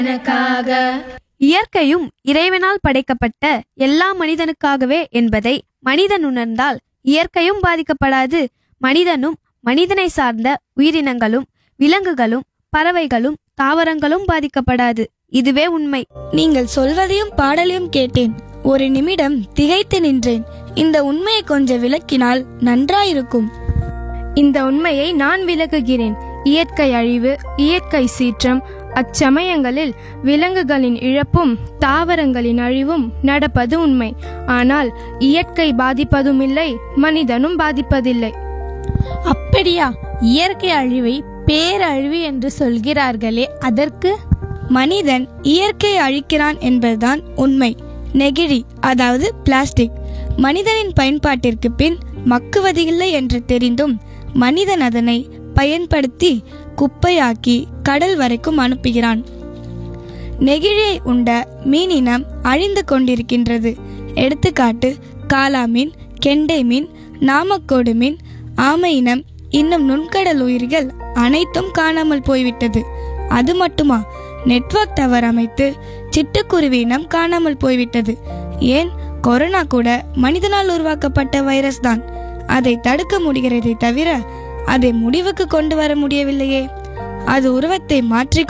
எனக்காக இயற்கையும் இறைவனால் படைக்கப்பட்ட எல்லா மனிதனுக்காகவே என்பதை மனிதன் உணர்ந்தால் இயற்கையும் பாதிக்கப்படாது மனிதனும் மனிதனை சார்ந்த உயிரினங்களும் விலங்குகளும் பறவைகளும் தாவரங்களும் பாதிக்கப்படாது இதுவே உண்மை நீங்கள் சொல்வதையும் பாடலையும் கேட்டேன் ஒரு நிமிடம் திகைத்து நின்றேன் இந்த உண்மையை கொஞ்சம் விளக்கினால் நன்றாயிருக்கும் இந்த உண்மையை நான் விளக்குகிறேன் இயற்கை அழிவு இயற்கை சீற்றம் அச்சமயங்களில் விலங்குகளின் இழப்பும் தாவரங்களின் அழிவும் நடப்பது உண்மை ஆனால் இயற்கை பாதிப்பதும் இல்லை மனிதனும் பாதிப்பதில்லை அப்படியா இயற்கை அழிவை பேரழிவு என்று சொல்கிறார்களே அதற்கு மனிதன் இயற்கையை அழிக்கிறான் என்பதுதான் உண்மை நெகிழி அதாவது பிளாஸ்டிக் மனிதனின் பயன்பாட்டிற்கு பின் மக்குவதில்லை என்று தெரிந்தும் மனிதன் அதனை பயன்படுத்தி குப்பையாக்கி கடல் வரைக்கும் அனுப்புகிறான் நெகிழியை உண்ட மீனினம் அழிந்து கொண்டிருக்கின்றது எடுத்துக்காட்டு காலா மீன் கெண்டை மீன் நாமக்கோடு மீன் ஆமை இனம் இன்னும் நுண்கடல் உயிர்கள் அனைத்தும் காணாமல் போய்விட்டது அது மட்டுமா நெட்வொர்க் டவர் அமைத்து சிட்டுக்குருவி இனம் காணாமல் போய்விட்டது ஏன் கொரோனா கூட மனிதனால் உருவாக்கப்பட்ட வைரஸ் தான் அதை தடுக்க முடிகிறதை தவிர அதை முடிவுக்கு கொண்டு வர முடியவில்லையே அது உருவத்தை மாற்றிக்